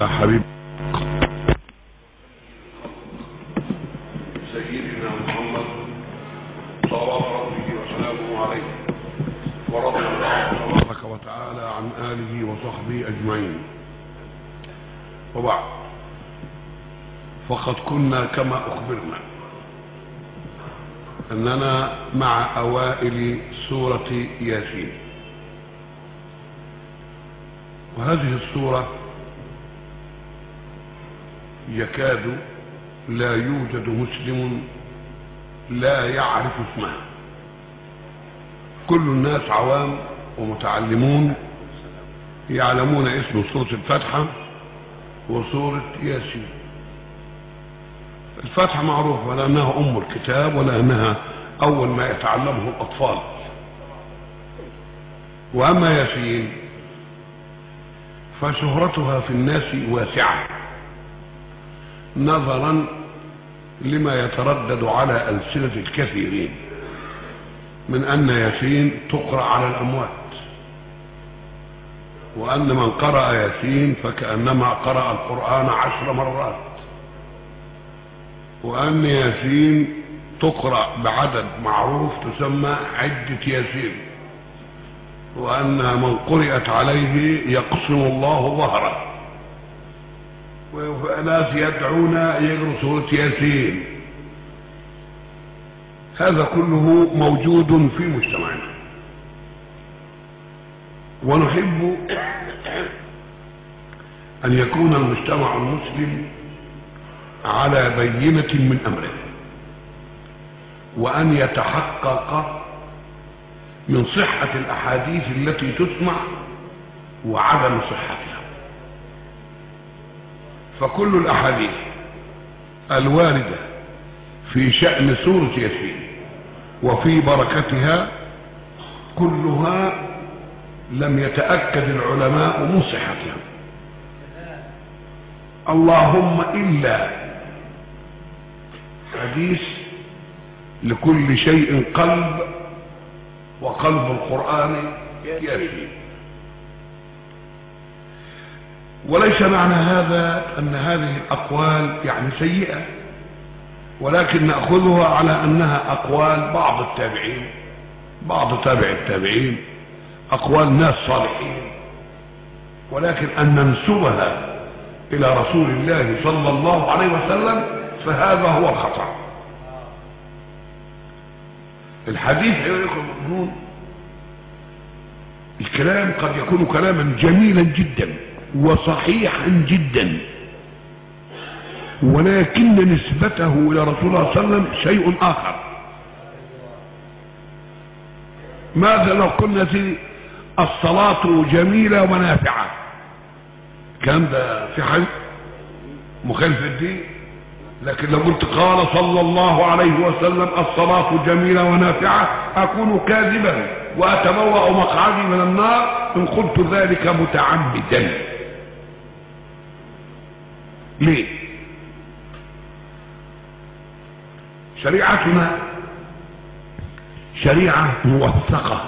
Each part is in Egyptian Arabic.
يا حبيب سيدنا محمد صلوات ربه وسلامه عليه ورضي الله تبارك وتعالى عن آله وصحبه أجمعين وبعد فقد كنا كما أخبرنا أننا مع أوائل سورة ياسين وهذه السورة يكاد لا يوجد مسلم لا يعرف اسمها كل الناس عوام ومتعلمون يعلمون اسم سورة الفاتحة وسورة ياسين الفاتحة معروفة لأنها أم الكتاب ولأنها أول ما يتعلمه الأطفال وأما ياسين فشهرتها في الناس واسعة نظرا لما يتردد على ألسنة الكثيرين من أن ياسين تقرأ على الأموات وأن من قرأ ياسين فكأنما قرأ القرآن عشر مرات وأن ياسين تقرأ بعدد معروف تسمى عدة ياسين وأن من قرأت عليه يقسم الله ظهره وناس يدعون يقرأ سورة ياسين هذا كله موجود في مجتمعنا ونحب أن يكون المجتمع المسلم على بينة من أمره وأن يتحقق من صحة الأحاديث التي تسمع وعدم صحتها فكل الأحاديث الواردة في شأن سورة ياسين وفي بركتها كلها لم يتأكد العلماء من صحتها اللهم إلا حديث لكل شيء قلب وقلب القرآن ياسين وليس معنى هذا أن هذه الأقوال يعني سيئة ولكن نأخذها على أنها أقوال بعض التابعين بعض تابع التابعين أقوال ناس صالحين ولكن أن ننسبها إلى رسول الله صلى الله عليه وسلم فهذا هو الخطأ الحديث أيها المؤمنون الكلام قد يكون كلاما جميلا جدا وصحيحا جدا ولكن نسبته الى رسول الله صلى الله عليه وسلم شيء اخر ماذا لو قلنا في الصلاة جميلة ونافعة كان ده في حاجة مخالفة دي لكن لو قلت قال صلى الله عليه وسلم الصلاة جميلة ونافعة أكون كاذبا وأتبوأ مقعدي من النار إن قلت ذلك متعمدا ليه شريعتنا شريعة موثقة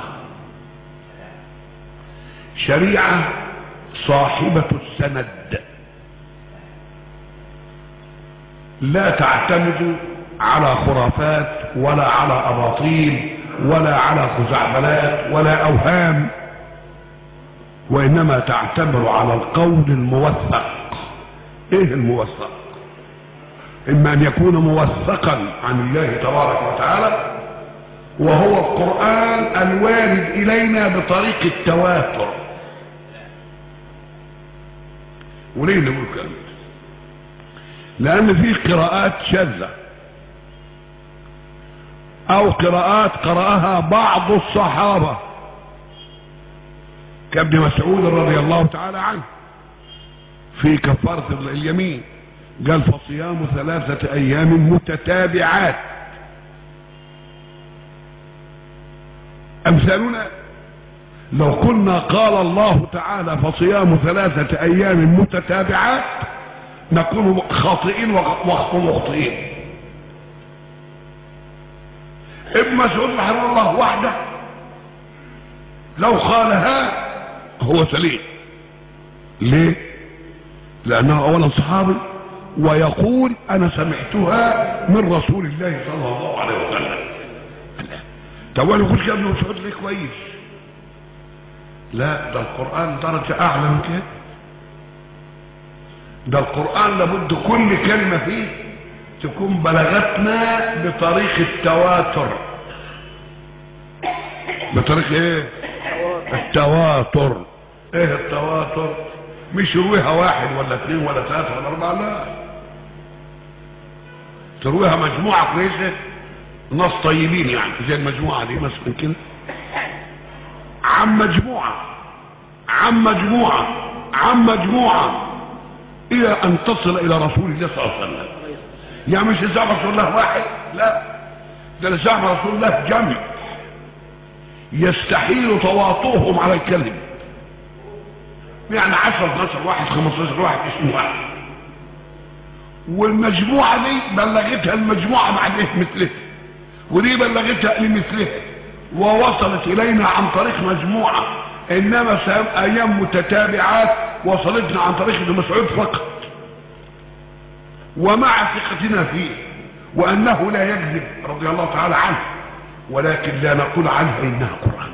شريعة صاحبة السند لا تعتمد على خرافات ولا على أباطيل ولا على خزعبلات ولا أوهام وإنما تعتمد على القول الموثق إيه الموثق إما أن يكون موثقا عن الله تبارك وتعالى وهو القرآن الوارد إلينا بطريق التواتر وليه نقول كلام لأن فيه قراءات شاذة أو قراءات قرأها بعض الصحابة كابن مسعود رضي الله تعالى عنه في كفارة اليمين قال فصيام ثلاثة أيام متتابعات أمثالنا لو قلنا قال الله تعالى فصيام ثلاثة أيام متتابعات نكون خاطئين ومخطئين ابن مسعود رحمه الله وحده لو قالها هو سليم ليه لانه اولا صحابي ويقول انا سمعتها من رسول الله صلى الله عليه وسلم طب انا يقول كده ابن مسعود ليه كويس لا ده القران درجه اعلى من كده ده القران لابد كل كلمه فيه تكون بلغتنا بطريق التواتر بطريق ايه التواتر ايه التواتر مش يرويها واحد ولا اثنين ولا ثلاثة ولا اربعة لا ترويها مجموعة كويسة ناس طيبين يعني زي المجموعة دي مثلا كده عن مجموعة عن مجموعة عن مجموعة الى ان تصل الى رسول الله صلى الله عليه وسلم يعني مش لسان رسول الله واحد لا ده لسان رسول الله جمع يستحيل تواطؤهم على الكلم يعني 10 12 واحد 15 واحد 20 واحد والمجموعة دي بلغتها المجموعة بعد ايه مثلها ودي بلغتها لمثلها ووصلت الينا عن طريق مجموعة انما ايام متتابعات وصلتنا عن طريق ابن مسعود فقط ومع ثقتنا فيه وانه لا يكذب رضي الله تعالى عنه ولكن لا نقول عنها انها قرآن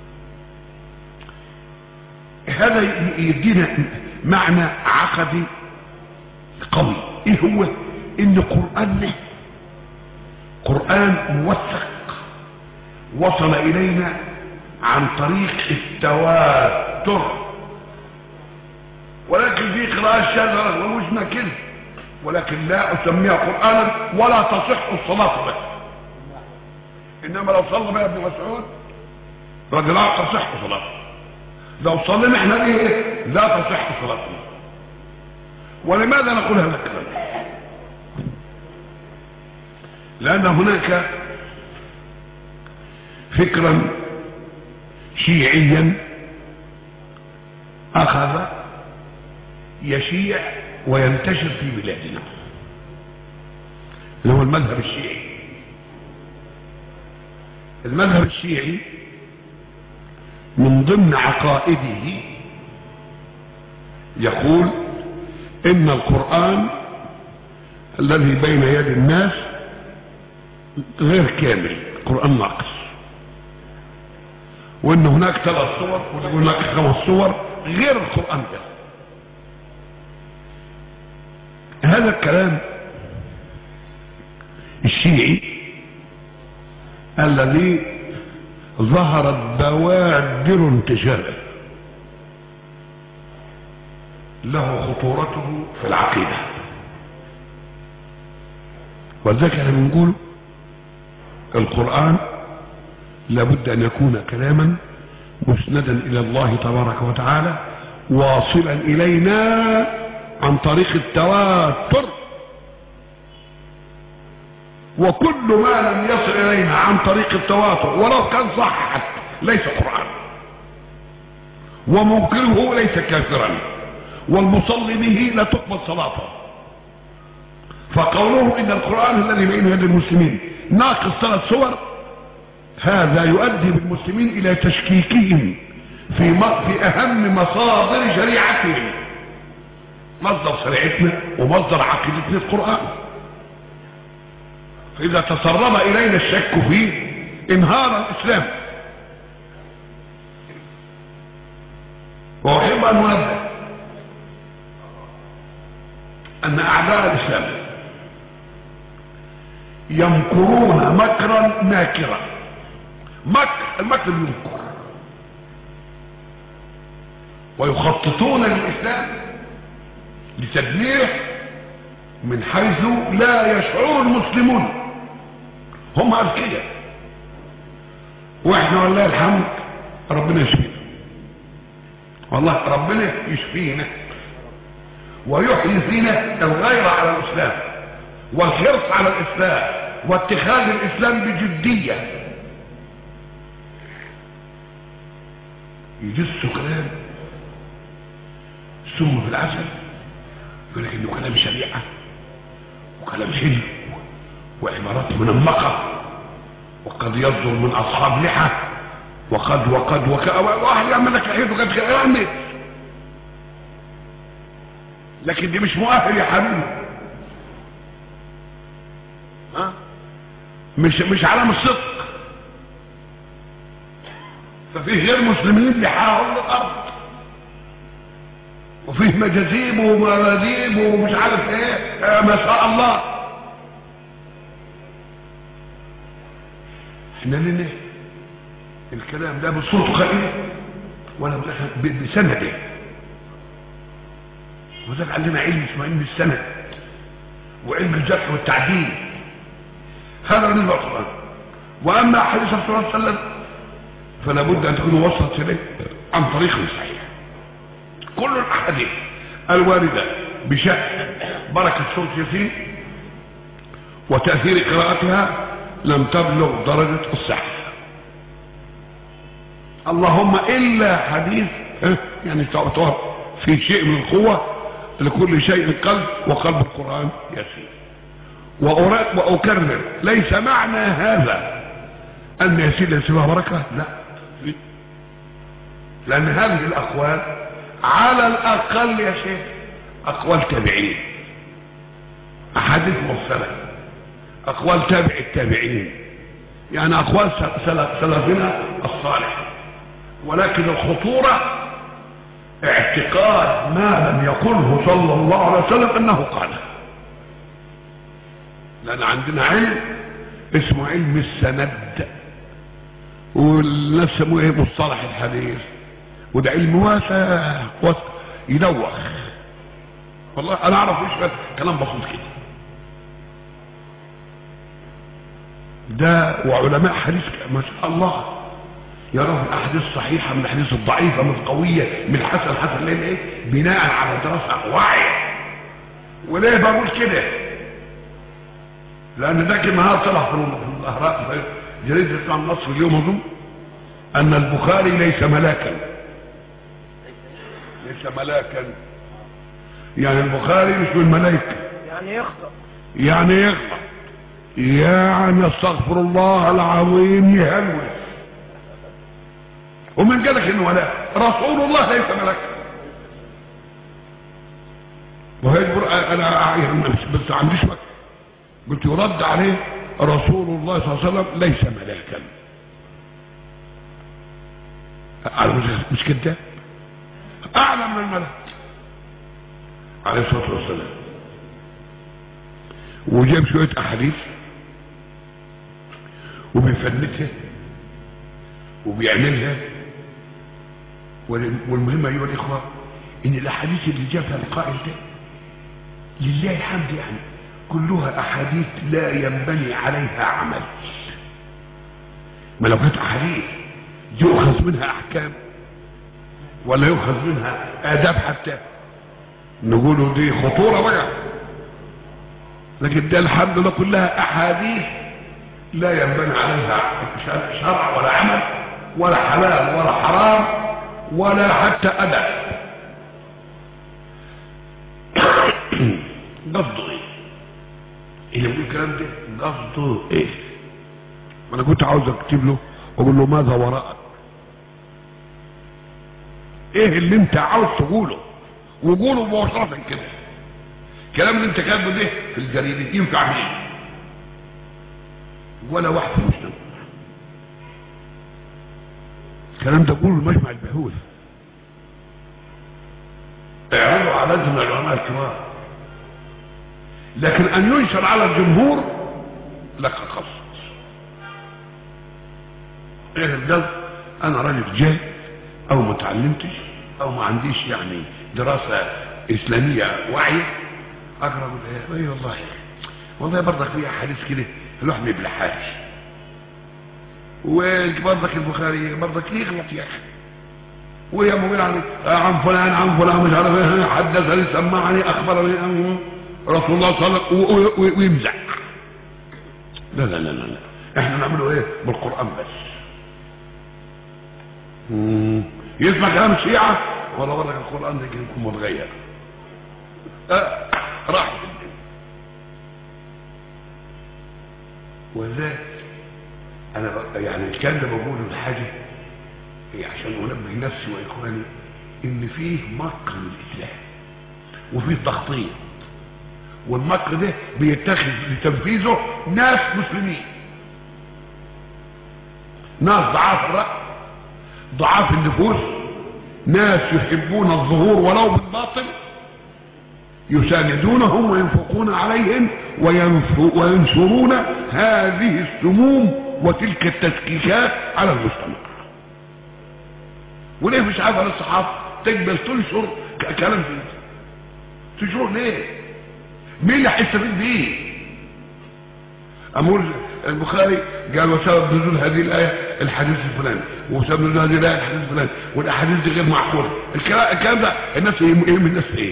هذا يدينا معنى عقدي قوي ايه هو ان قرآننا قرآن موثق وصل الينا عن طريق التواتر ولكن في قراءة شاذة ووجنا كده ولكن لا اسميها قرآنا ولا تصح الصلاة به انما لو صلى بها ابن مسعود رجل لا تصح صلاته لو صلينا احنا به لا تصح صلاتنا ولماذا نقول هذا الكلام لان هناك فكرا شيعيا اخذ يشيع وينتشر في بلادنا اللي هو المذهب الشيعي المذهب الشيعي من ضمن عقائده يقول ان القرآن الذي بين يد الناس غير كامل القرآن ناقص وان هناك ثلاث صور وهناك خمس صور غير القرآن ده هذا الكلام الشيعي الذي ظهرت بوادر انتشاره له خطورته في العقيدة ولذلك احنا بنقول القرآن لابد ان يكون كلاما مسندا الى الله تبارك وتعالى واصلا الينا عن طريق التواتر وكل ما لم يصل الينا عن طريق التواتر ولو كان صح حتى ليس قرآن ومنكره ليس كافرا والمصلي به لا تقبل صلاته فقوله ان القرآن الذي بين يد المسلمين ناقص ثلاث صور هذا يؤدي بالمسلمين الى تشكيكهم في في اهم مصادر شريعتهم مصدر شريعتنا ومصدر عقيدتنا القرآن فإذا تسرب إلينا الشك فيه انهار الإسلام وأحب أن أنبه أن أعداء الإسلام يمكرون مكرا ماكرا مكر المكر يمكر ويخططون للإسلام لتدميره من حيث لا يشعر المسلمون هم أذكياء واحنا والله الحمد ربنا يشفينا والله ربنا يشفينا ويحيي فينا الغير على الإسلام والحرص على الإسلام واتخاذ الإسلام بجدية يجسوا كلام سم في العسل يقول لك انه كلام شريعه وكلام حلو وعبارات منمقة وقد يصدر من أصحاب لحى وقد وقد وك... واحد يعمل لك حيث وقد يعمل لكن دي مش مؤهل يا حبيبي ها مش مش علامة صدق ففيه غير مسلمين بيحاولوا الارض وفيه مجاذيب ومراذيب ومش عارف ايه آه ما شاء الله احنا لنا الكلام ده بصوته خليل ولا بسنده وذلك عندنا علم اسمه علم السند وعلم الجرح والتعديل هذا بالنسبه للقران واما حديث الرسول صلى الله عليه وسلم فلا بد ان تكون وصلت اليه عن طريق صحيح كل الاحاديث الوارده بشأن بركه سوره ياسين وتاثير قراءتها لم تبلغ درجه الصحه اللهم الا حديث يعني تعتبر في شيء من القوه لكل شيء قلب وقلب القران يسير واكرر ليس معنى هذا ان يسير ليس فيها بركه لا لان هذه الاقوال على الاقل يا شيخ اقوال تابعين احاديث مرسله اقوال تابع التابعين يعني اقوال سلفنا الصالح ولكن الخطوره اعتقاد ما لم يقله صلى الله عليه وسلم انه قاله لان عندنا علم اسمه علم السند والناس سموه ايه مصطلح الحديث وده علم واسع واسع يدوخ والله انا اعرف ايش كلام بسيط كده ده وعلماء حديث ما شاء الله يرون الاحاديث الصحيحه من الاحاديث الضعيفه من القويه من الحسن الحسن ليه ايه بناء على دراسه واعيه وليه بقول كده لان ده النهار طلع في الاهراء في جريده الاسلام النصر اليوم اظن ان البخاري ليس ملاكا ليس ملاكا يعني البخاري مش من الملائكه يعني يخطأ يعني يغلط يعني استغفر الله العظيم يهلوس ومن قالك انه ولا رسول الله ليس ملكا وهيجبر انا يعني بس عنديش وقت قلت يرد عليه رسول الله صلى الله عليه وسلم ليس ملاكا أنا مش مش كده اعلى من الملك عليه الصلاه والسلام وجاب شويه احاديث وبيفندها وبيعملها والمهم ايها الاخوه ان الاحاديث اللي جابها القائل ده لله الحمد يعني كلها احاديث لا ينبني عليها عمل ما لو كانت احاديث يؤخذ منها احكام ولا يؤخذ منها اداب حتى نقولوا دي خطوره بقى لكن ده الحمد لله كلها احاديث لا ينبني عليها شرع ولا عمل ولا حلال ولا حرام ولا حتى ادب قصده ايه اللي بيقول الكلام ده قصده ايه ما انا كنت عاوز اكتب له واقول له ماذا وراءك ايه اللي انت عاوز تقوله وقوله مباشرة كده الكلام اللي انت كاتبه ده في الجريدة ينفع مين ولا واحد في المجتمع الكلام ده قوله المجمع البحوث اعرضوا على لجنة العلماء الكبار لكن ان ينشر على الجمهور لك قصد ايه الجد انا راجل جاهل او ما اتعلمتش او ما عنديش يعني دراسة اسلامية واعية اقرب الايه اي والله والله برضك في احاديث كده الواحد ما يبلعهاش وبرضك البخاري برضك يغلط يا اخي ويا موجود عن عن فلان عن فلان مش عارف ايه حدثني سمعني اخبرني أن رسول الله صلى الله عليه وسلم ويمزح لا لا لا لا احنا نعمله ايه بالقران بس مم. يسمع كلام الشيعة ولا ورق القرآن ده يكون متغير آه. راح وذاك انا بقى يعني الكلام ده بقوله الحاجة هي عشان انبه نفسي واخواني ان فيه مكر الاسلام وفيه تخطيط والمكر ده بيتخذ لتنفيذه ناس مسلمين ناس ضعاف الرأي ضعاف النفوس ناس يحبون الظهور ولو بالباطل يساندونهم وينفقون عليهم وينشرون هذه السموم وتلك التسكيكات على المجتمع وليه مش عارف على الصحافة تقبل تنشر كلام فيه تنشر ليه مين اللي هيستفيد بيه امور البخاري قال وسبب نزول هذه الايه الحديث الفلاني وسبب نزول هذه الايه الحديث الفلاني والاحاديث دي غير معقوله الكلام, الكلام ده الناس يهم الناس ايه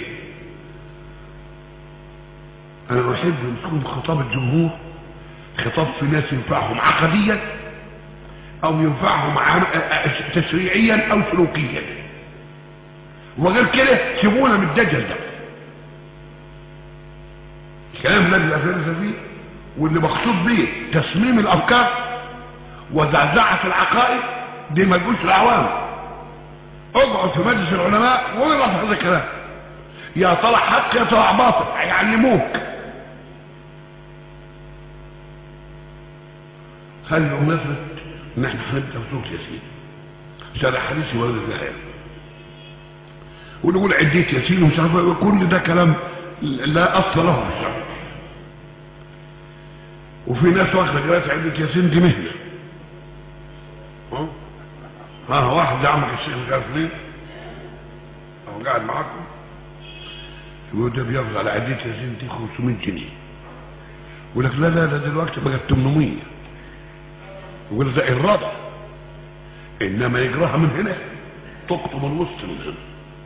انا احب ان تكون خطاب الجمهور خطاب في ناس ينفعهم عقديا او ينفعهم تشريعيا او سلوكيا وغير كده سيبونا من الدجل ده الكلام الذي لا فيه واللي مقصود به تصميم الافكار وزعزعه العقائد دي ما تقولش العوام اقعد في مجلس العلماء واقرا في هذا الكلام يا طلع حق يا طلع باطل هيعلموك خلي بمناسبة ان احنا هنبدا في سوره ياسين شرح حديث ورد الايه ونقول عديت ياسين ومش عارف كل ده كلام لا اصل له في الشرع وفي ناس واخده قراءه عده ياسين دي مهنه ها واحد زعمك الشيخ مش عارف ليه او قاعد معاكم يقول ده بياخذ على عدة ياسين دي 500 جنيه يقول لك لا لا ده دلوقتي بقت 800 يقول ده الرابع انما يجراها من هنا تقطب الوسط من هنا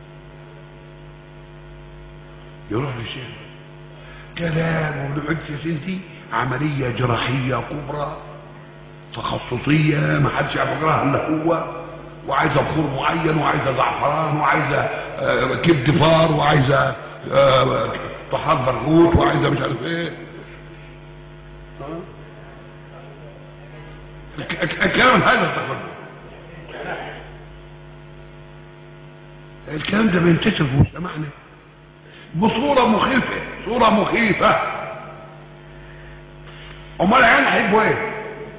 يروح للشيخ كلام وابن عدة ياسين دي عملية جراحية كبرى تخصصية ما حدش يعرف يقراها الا هو وعايزة بخور معين وعايزة زعفران وعايزة كبد فار وعايزة طحال برغوث وعايزة مش عارف ايه الكلام هذا التقدم الكلام ده بينتشر في مجتمعنا بصورة مخيفة صورة مخيفة امال العيال هيبقوا ايه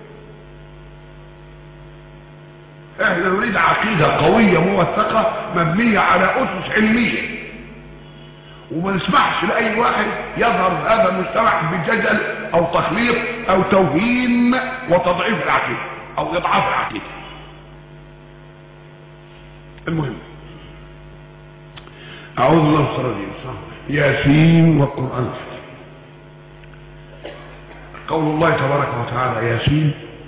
احنا نريد عقيدة قوية موثقة مبنية على اسس علمية وما نسمحش لاي واحد يظهر في هذا المجتمع بجدل او تخليط او توهين وتضعيف العقيدة او اضعاف العقيدة المهم اعوذ بالله من الشيطان الرجيم ياسين والقران الحكيم قول الله تبارك وتعالى ياسين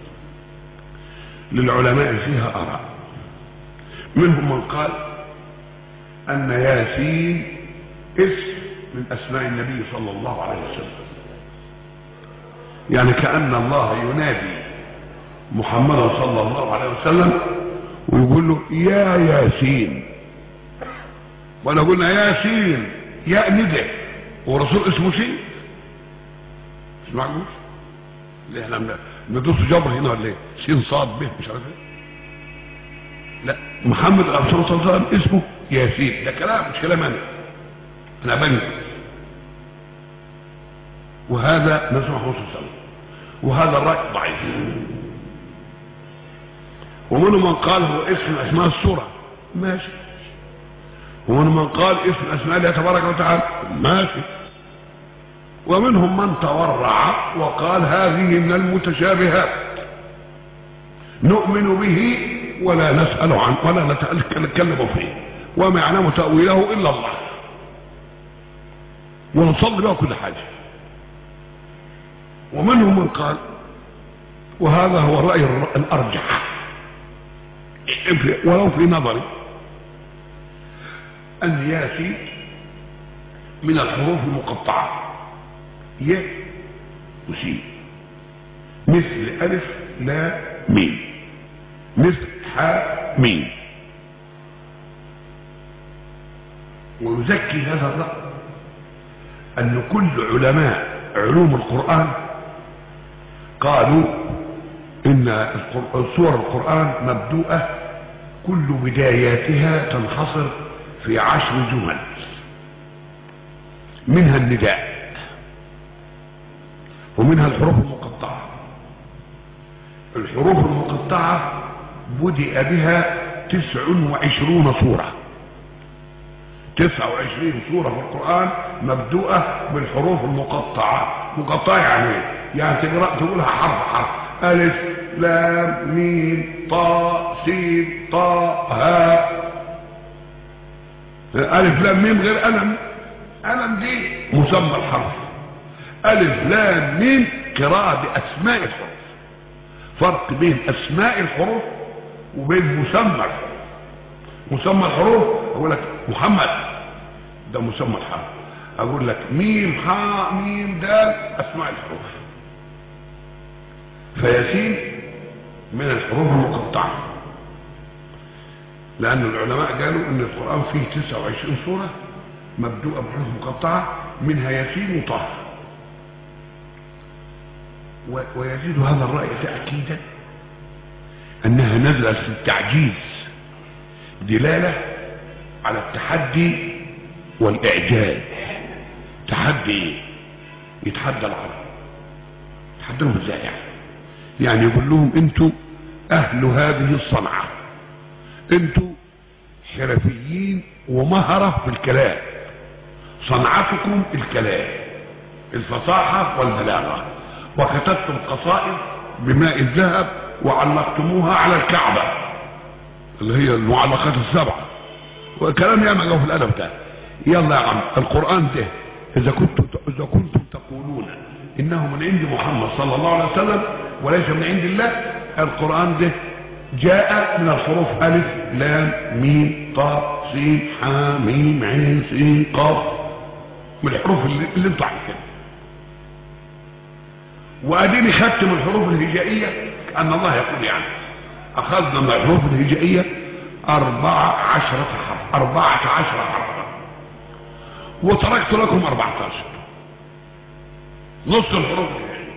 للعلماء فيها آراء منهم من قال أن ياسين اسم من أسماء النبي صلى الله عليه وسلم يعني كأن الله ينادي محمد صلى الله عليه وسلم ويقول له يا ياسين ولا قلنا ياسين يا ندى ورسول اسمه سين مش معقول اللي احنا ندوس جبر هنا ولا ايه سين صاد به مش عارف ايه لا محمد رسول صلى الله عليه وسلم اسمه ياسين ده كلام مش كلام انا انا بني وهذا نسمع صلى الله عليه وسلم وهذا الرأي ضعيف ومنهم من قال هو اسم اسماء السورة ماشي ومنهم من قال اسم اسماء الله تبارك وتعالى ماشي ومنهم من تورع وقال هذه من المتشابهات نؤمن به ولا نسأل عنه ولا نتكلم فيه وما يعلم تأويله إلا الله ونصلي له كل حاجة ومنهم من قال وهذا هو الرأي الأرجح ولو في نظري أن ياتي من الحروف المقطعة ي وسين مثل ألف لا ميم مثل حاء ميم ويزكي هذا الرأي أن كل علماء علوم القرآن قالوا إن سور القرآن مبدوءة كل بداياتها تنحصر في عشر جمل منها النداء ومنها الحروف المقطعة الحروف المقطعة بدأ بها تسع وعشرون سورة تسع وعشرين سورة في القرآن مبدوءة بالحروف المقطعة مقطعة يعني ايه؟ يعني تقرأ تقولها حرف حرف ألف لام ميم طا سين طا ها ألف لام ميم غير ألم ألم دي مسمى الحرف ألف لام ميم قراءة بأسماء الحروف فرق بين أسماء الحروف وبين مسمى الحروف مسمى الحروف أقول لك محمد ده مسمى الحرف أقول لك ميم حاء ميم دال أسماء الحروف فياسين من الحروف المقطعة لأن العلماء قالوا أن القرآن فيه 29 سورة مبدوءة بحروف مقطعة منها ياسين وطه ويزيد هذا الرأي تأكيدا أنها نزلت للتعجيز دلالة على التحدي والإعجاز تحدي يتحدى العرب يتحدهم ازاي يعني يعني يقول لهم انتوا اهل هذه الصنعة انتوا حرفيين ومهرة في الكلام صنعتكم الكلام الفصاحة والبلاغة وكتبتم قصائد بماء الذهب وعلقتموها على الكعبة اللي هي المعلقات السبعة وكلام ياما جو في الادب ده يلا يا عم القرآن ده اذا كنتم اذا كنتم تقولون انه من عند محمد صلى الله عليه وسلم وليس من عند الله القرآن ده جاء من الحروف ألف لام ميم طا سين حا ميم عين سين قاف من الحروف اللي, اللي انتوا عارفينها واديني خدت من الحروف الهجائية ان الله يقول يعني اخذنا من الحروف الهجائية اربعة عشرة حرف اربعة عشرة حرف وتركت لكم اربعة عشر نص الحروف الهجائية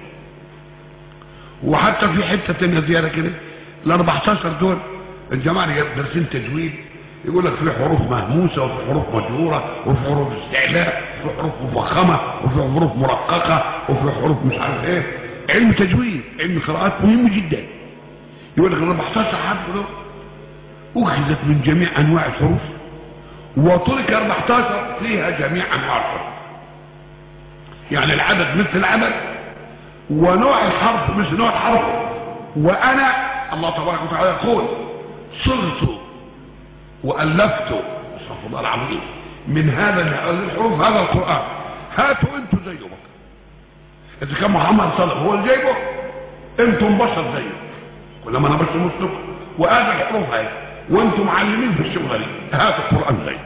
وحتى في حتة تانية زيادة كده ال 14 دول الجماعة اللي دارسين تجويد يقول لك في حروف مهموسة وفي حروف مجرورة وفي حروف استعلاء وفي حروف مفخمة وفي حروف مرققة وفي حروف مش عارف ايه علم تجويد علم قراءات مهم جدا يقول لك ال 14 حرف دول أخذت من جميع أنواع الحروف وترك 14 فيها جميع أنواع الحروف يعني العدد مثل العدد ونوع الحرف مثل نوع الحرف وأنا الله تبارك وتعالى يقول صرت وألفت استغفر الله العظيم من هذا الحروف هذا القرآن هاتوا انتوا زيه بقى اذا كان محمد صلى الله عليه وسلم هو اللي جايبه انتم بشر زيه كلما انا بشر مسلم وهذا الحروف هاي وانتم معلمين في الشغله دي هاتوا القرآن زيه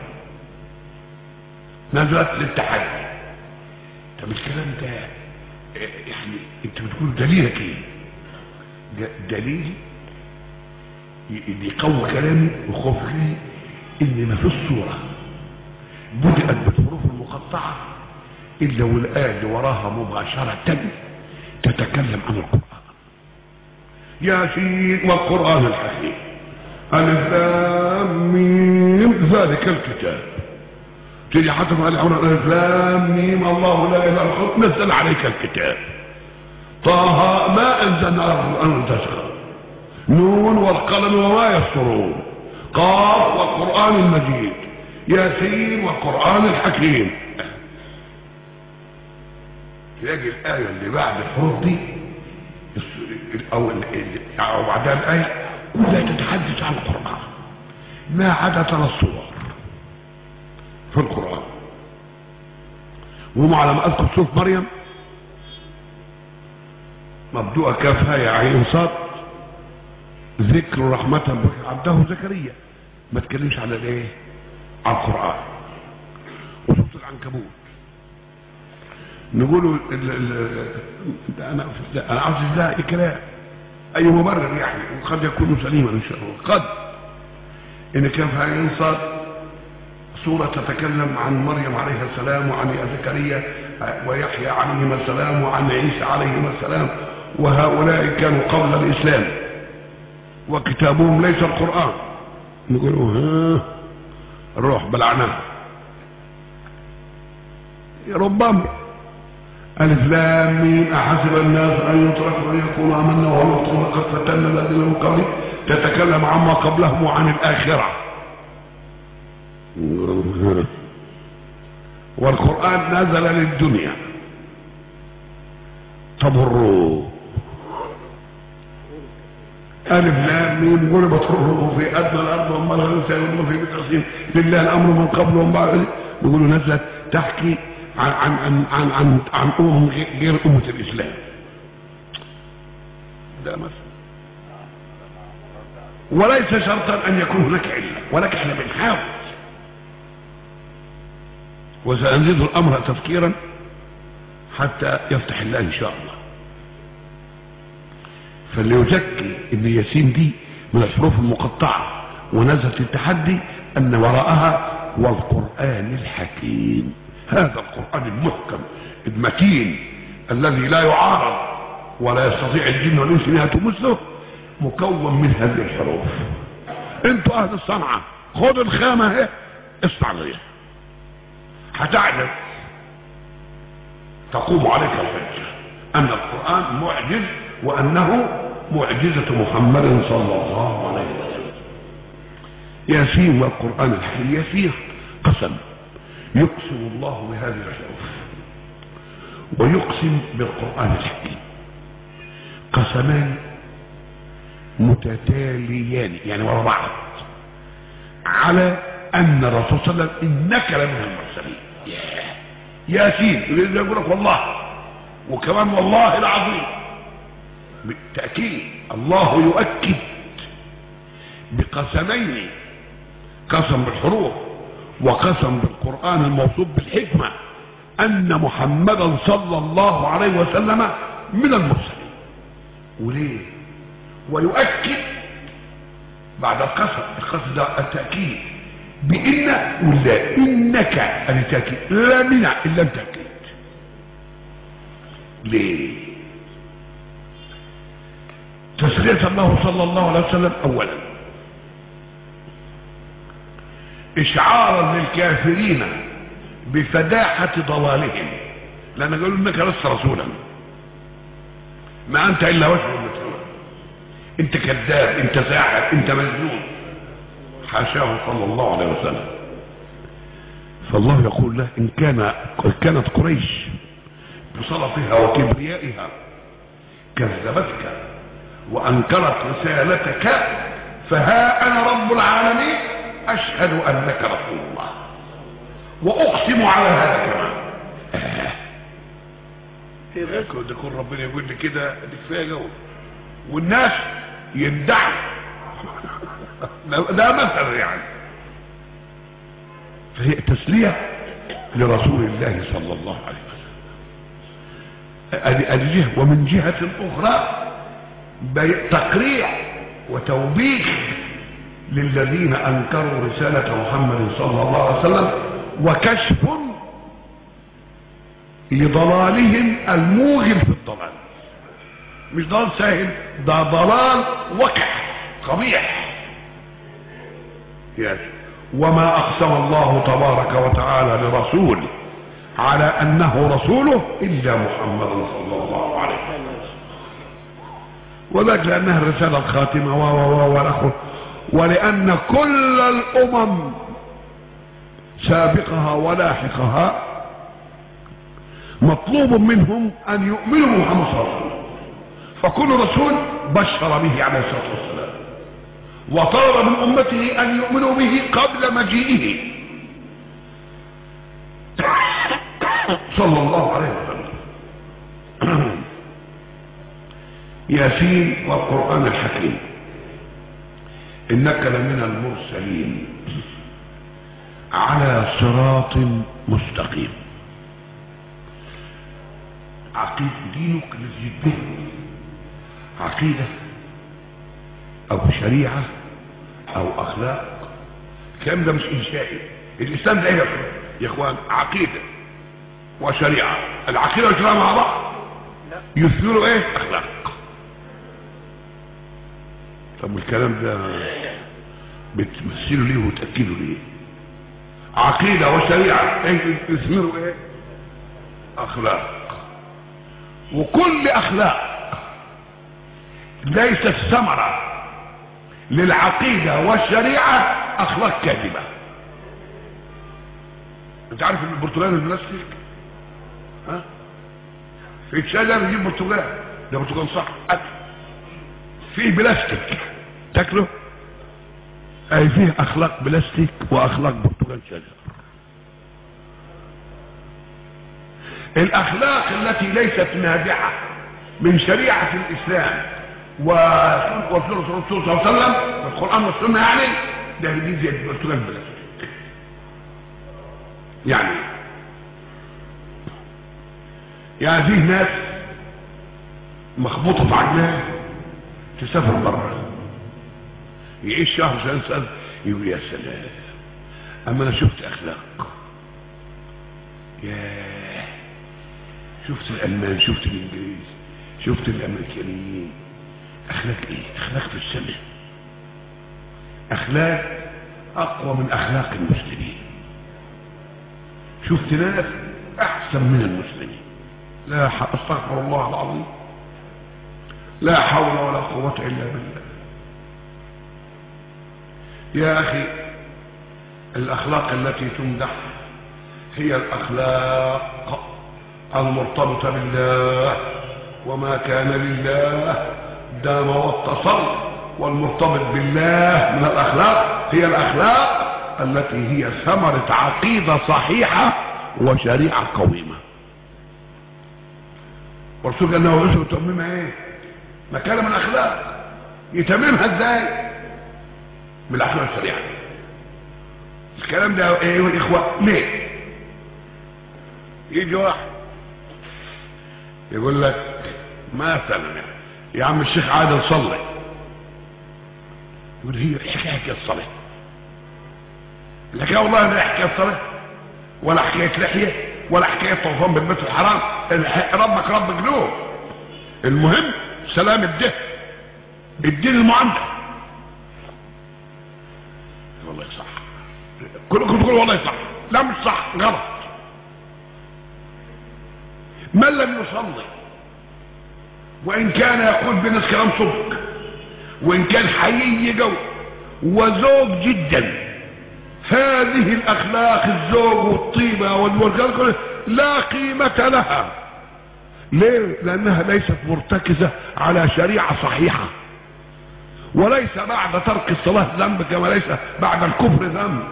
نزلت للتحدي طب الكلام ده يعني انت بتقول دليلك ايه دليل يقوي كلامي وخوفي ان ما في الصورة بدأت بالحروف المقطعة الا والآية اللي وراها مباشرة تتكلم عن القرآن ياسين والقرآن الحكيم ألف لام ميم ذلك الكتاب تيجي حتى في العمر ألف لام ميم الله لا إله إلا هو نزل عليك الكتاب طه ما أنزلنا على القرآن تشغل نون والقلم وما يسطرون قاف والقرآن المجيد ياسين والقرآن الحكيم يجي الآية اللي بعد الحروف دي أو أو بعدها الآية كلها تتحدث عن القرآن ما عدا ثلاث صور في القرآن وهم على ما أذكر سورة مريم مبدوءة كافها يا عين صاد ذكر رحمة عبده زكريا ما تكلمش على الايه على القرآن وسورة العنكبوت نقولوا ال ال انا انا عاوز ده اي كلام اي مبرر يعني وقد يكون سليما ان شاء الله قد ان كان في عين صاد سورة تتكلم عن مريم عليها السلام وعن زكريا ويحيى عليهما السلام وعن عيسى عليهما السلام وهؤلاء كانوا قبل الإسلام وكتابهم ليس القرآن نقولوا ها الروح بلعناه ربما ألف لام ميم أحسب الناس أن يتركوا أن يقولوا آمنا وهم يفترون قد فتنا الذين من قبل تتكلم عما قبلهم وعن الآخرة والقرآن نزل للدنيا تضروا ألف لام ميم غلبت الروم في أدنى الأرض وما لها سيقولون في بتقسيم لله الأمر من قبل ومن بعد يقولوا نزلت تحكي عن عن عن عن عن, عن أمم غير أمة الإسلام ده مثلا وليس شرطا أن يكون هناك علة ولكن احنا بنحاول وسأنزل الأمر تفكيرا حتى يفتح الله إن شاء الله فاللي يزكي ان ياسين دي من الحروف المقطعة ونزلت التحدي ان وراءها والقرآن الحكيم هذا القرآن المحكم المتين الذي لا يعارض ولا يستطيع الجن والانس ان ياتوا مثله مكون من هذه الحروف انتوا اهل الصنعة خد الخامة اهي اصنع زيها هتعجز تقوم عليك الحجة ان القرآن معجز وانه معجزة محمد صلى الله عليه وسلم ياسين والقرآن الحكيم ياسين قسم يقسم الله بهذه الحروف ويقسم بالقرآن الحكيم قسمان متتاليان يعني ورا بعض على ان الرسول صلى الله عليه وسلم انك لمن المرسلين ياسين يقول لك والله وكمان والله العظيم بالتأكيد الله يؤكد بقسمين قسم بالحروف وقسم بالقرآن الموصوف بالحكمة أن محمدا صلى الله عليه وسلم من المرسلين وليه ويؤكد بعد القسم القسم ده التأكيد بإن ولا إنك التأكيد لا منع إلا التأكيد ليه تسلية الله صلى الله عليه وسلم اولا اشعارا للكافرين بفداحة ضلالهم لان قالوا انك لست رسولا ما انت الا وجه مثله انت كذاب انت ساحر انت مجنون حاشاه صلى الله عليه وسلم فالله يقول له ان كان كانت قريش بصلتها وكبريائها كذبتك وانكرت رسالتك فها انا رب العالمين اشهد انك رسول الله واقسم على هذا كمان ايه ده ده كل ربنا يقول لي كده دي كفايه جو والناس يدعوا ده مثل يعني فهي تسليه لرسول الله صلى الله عليه وسلم ادي ادي جهه ومن جهه اخرى تقريع وتوبيخ للذين انكروا رسالة محمد صلى الله عليه وسلم وكشف لضلالهم الموغل في الضلال مش ضلال سهل ده ضلال وقح قبيح يس وما اقسم الله تبارك وتعالى لرسول على انه رسوله الا محمد صلى الله عليه وسلم وذلك لانها الرسالة الخاتمة و و و ولان كل الامم سابقها ولاحقها مطلوب منهم ان يؤمنوا محمد صلى الله عليه وسلم فكل رسول بشر به عليه الصلاة والسلام وطلب من امته ان يؤمنوا به قبل مجيئه صلى الله عليه وسلم ياسين والقرآن الحكيم إنك لمن المرسلين على صراط مستقيم عقيدة دينك الذي به عقيدة أو شريعة أو أخلاق الكلام ده مش إنشائي الإسلام ده إيه يا إخوان عقيدة وشريعة العقيدة والشريعة مع بعض يثمروا إيه أخلاق طب الكلام ده بتمثلوا ليه وتأكدوا ليه عقيدة وشريعة ايه تثمروا ايه اخلاق وكل اخلاق ليست ثمرة للعقيدة والشريعة اخلاق كاذبة انت عارف البرتقال البلاستيك ها في شجر يجيب برتقال ده برتقال صح اكل فيه بلاستيك تاكله اي فيه اخلاق بلاستيك واخلاق برتقال شجر الاخلاق التي ليست نابعه من شريعه الاسلام وسنه الرسول صلى الله عليه وسلم القران والسنه يعني ده دي زي برتقال بلاستيك يعني يعني فيه ناس مخبوطه في عجلها تسافر بره يعيش شهر شهر سنة يقول يا سلام اما انا شفت اخلاق ياه شفت الالمان شفت الانجليز شفت الامريكانيين اخلاق ايه اخلاق في السماء اخلاق اقوى من اخلاق المسلمين شفت ناس احسن من المسلمين لا استغفر الله العظيم لا حول ولا قوة الا بالله يا اخي الاخلاق التي تمدح هي الاخلاق المرتبطة بالله وما كان لله دام واتصل والمرتبط بالله من الاخلاق هي الاخلاق التي هي ثمرة عقيدة صحيحة وشريعة قويمة والرسول قال له اسوة تميمها ايه مكان من الاخلاق يتممها ازاي بالاخلاق الشريعة الكلام ده ايه الاخوة ليه يجي واحد يقول لك مثلا يعني يا عم الشيخ عادل صلي يقول هي حكايه الصلاه الحكايه والله لا حكايه الصلاه ولا حكايه لحيه ولا حكايه طوفان بالبيت الحرام ربك رب قلوب المهم سلام الدين الدين المعامله والله صح كلكم تقولوا والله صح لا مش صح غلط من لم يصلي وان كان يقول بناس كلام صدق وان كان حقيقي جو وزوج جدا هذه الاخلاق الزوج والطيبه والورجال لا قيمه لها ليه لانها ليست مرتكزه على شريعه صحيحه وليس بعد ترك الصلاه ذنب كما ليس بعد الكفر ذنب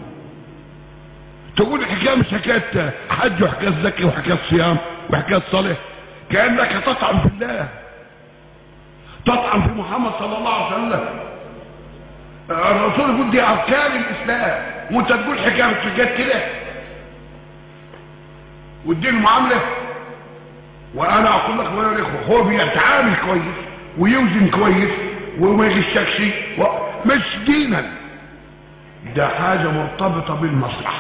تقول الحكايه مش حكايه حج وحكايه زكي وحكايه صيام وحكايه صلاه كانك تطعن في الله تطعن في محمد صلى الله عليه وسلم الرسول يقول دي اركان الاسلام وانت تقول حكايه حكايه كده والدين المعامله وانا اقول لك ويا الاخوه هو بيتعامل كويس ويوزن كويس وما يغشكش و... مش دينا ده حاجه مرتبطه بالمصلحه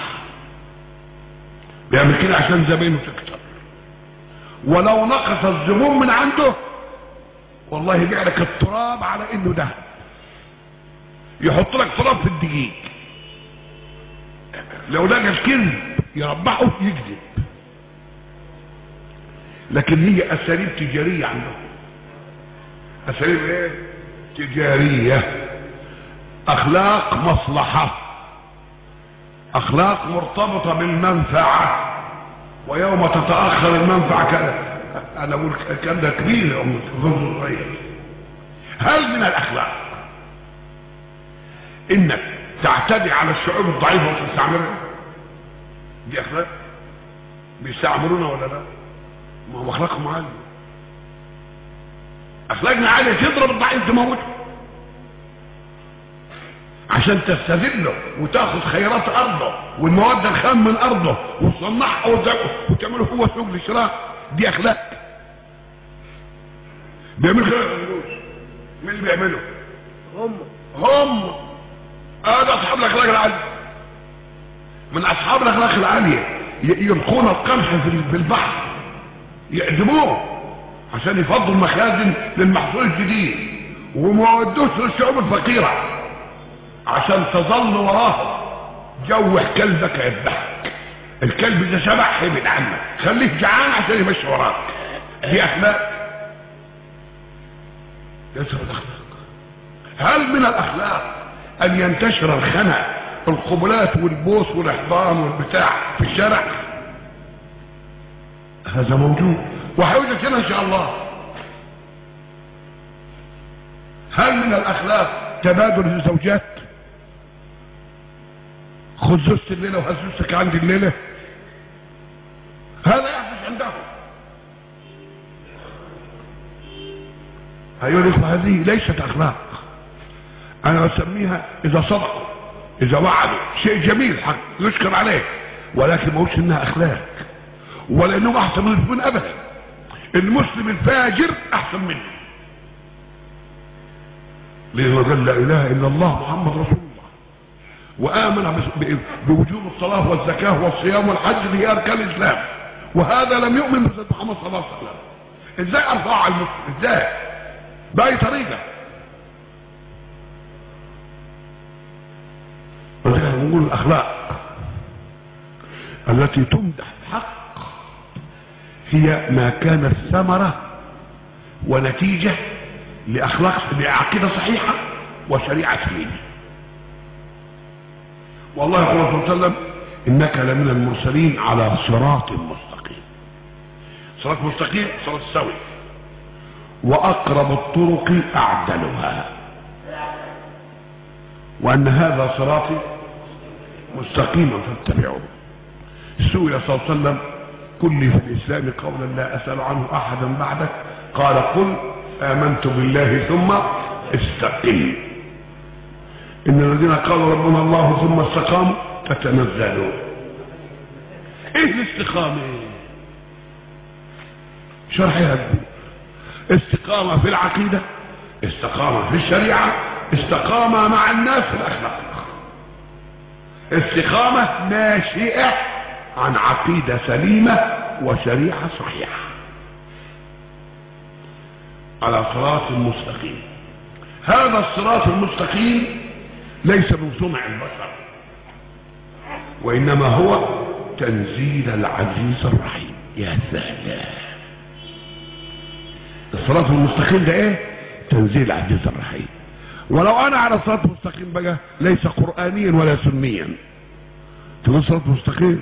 بيعمل كده عشان زباينه تكتر ولو نقص الزبون من عنده والله يبيع لك التراب على انه ده يحط لك تراب في الدقيق لو لقى الكذب يربحه يكذب لكن هي اساليب تجاريه عندهم اساليب ايه تجاريه اخلاق مصلحه اخلاق مرتبطه بالمنفعه ويوم تتاخر المنفعه كذا انا اقول الكلام ده كبير يا ام هل من الاخلاق انك تعتدي على الشعوب الضعيفه وتستعملها دي اخلاق بيستعملونا ولا لا ما هو اخلاقهم عاليه اخلاقنا عاليه تضرب الضعيف تموته عشان تستذله وتاخذ خيرات ارضه والمواد الخام من ارضه وتصنعها وتعمله هو سوق للشراء دي اخلاق بيعمل كده مين اللي بيعمله هم هم هذا اصحاب الاخلاق العاليه من اصحاب الاخلاق العاليه يلقون القمح في البحر يعدموه عشان يفضوا المخازن للمحصول الجديد وما ودوش للشعوب الفقيره عشان تظل وراه جوح كلبك يذبحك الكلب ده شبح ابعد عنك خليك جعان عشان يمشي وراك دي اخلاق ليس الاخلاق هل من الاخلاق ان ينتشر الخنا القبلات والبوس والاحضان والبتاع في الشارع هذا موجود وهيوجد هنا ان شاء الله هل من الاخلاق تبادل الزوجات خذ زوجتي الليله وهز زوجتك عندي الليله هذا يحدث عندهم ايها الاخوه هذه ليست اخلاق انا اسميها اذا صدقوا اذا وعدوا شيء جميل حق يشكر عليه ولكن ما قلتش انها اخلاق ولا انهم احسن من المسلمين ابدا المسلم الفاجر احسن منه لانه قال لا اله الا الله محمد رسول الله وامن بوجوب الصلاه والزكاه والصيام والحج اللي هي اركان الاسلام وهذا لم يؤمن بسيدنا محمد صلى الله عليه وسلم ازاي ارفعه على المسلم ازاي باي طريقه ولذلك نقول الاخلاق التي تمدح الحق هي ما كانت ثمرة ونتيجة لأخلاق لعقيدة صحيحة وشريعة سليمة والله يقول صلى الله عليه وسلم إنك لمن المرسلين على صراط مستقيم صراط مستقيم صراط سوي وأقرب الطرق أعدلها وأن هذا صراطي مستقيما فاتبعوه سئل صلى الله عليه وسلم كل في الإسلام قولا لا أسأل عنه أحدا بعدك قال قل آمنت بالله ثم استقم إن الذين قالوا ربنا الله ثم استقاموا تتنزلوا إيه الاستقامة شرحها كبير استقامة في العقيدة استقامة في الشريعة استقامة مع الناس في الأخلاق استقامة ناشئة عن عقيدة سليمة وشريعة صحيحة على صراط مستقيم هذا الصراط المستقيم ليس من صنع البشر وإنما هو تنزيل العزيز الرحيم يا سلام الصراط المستقيم ده ايه تنزيل العزيز الرحيم ولو انا على صراط مستقيم بقى ليس قرآنيا ولا سنيا تقول صراط مستقيم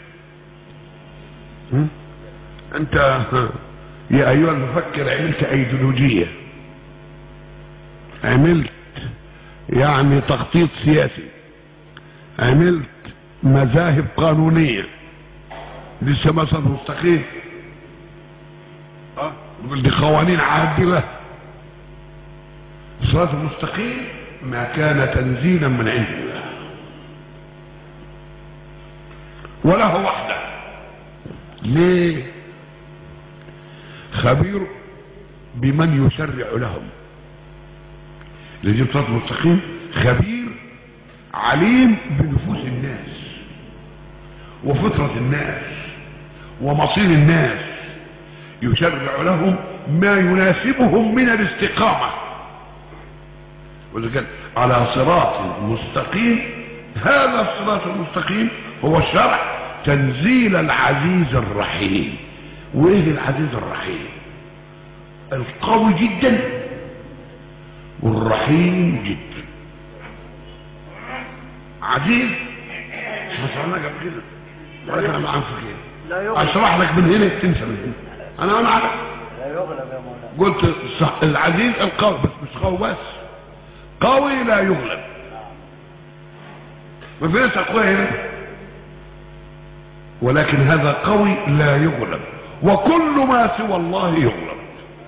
انت يا ايها المفكر عملت ايديولوجية عملت يعني تخطيط سياسي عملت مذاهب قانونية لسه مثلا مستقيم اه يقول دي قوانين عادلة الصراط المستقيم ما كان تنزيلا من عند الله وله وحده ليه خبير بمن يشرع لهم لذي صراط مستقيم خبير عليم بنفوس الناس وفطرة الناس ومصير الناس يشرع لهم ما يناسبهم من الاستقامة وإذا على صراط مستقيم هذا الصراط المستقيم هو الشرع تنزيل العزيز الرحيم وايه العزيز الرحيم القوي جدا والرحيم جدا عزيز احنا شرحنا قبل كده ولا انا ما عارف لا كده يغلب اشرح لك من هنا تنسى من هنا انا انا عارف لا يغلب يا مولانا قلت صح العزيز القوي بس مش قوي بس قوي لا يغلب ما في ناس اقوياء هنا ولكن هذا قوي لا يغلب وكل ما سوى الله يغلب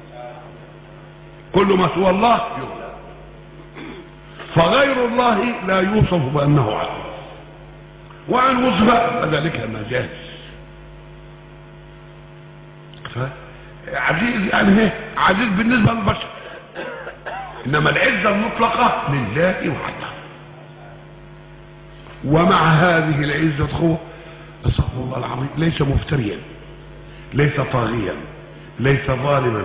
كل ما سوى الله يغلب فغير الله لا يوصف بانه عزيز وان وصف فذلك مجاز عزيز يعني ايه عزيز بالنسبه للبشر انما العزه المطلقه لله وحده ومع هذه العزه اخوه استغفر الله العظيم ليس مفتريا ليس طاغيا ليس ظالما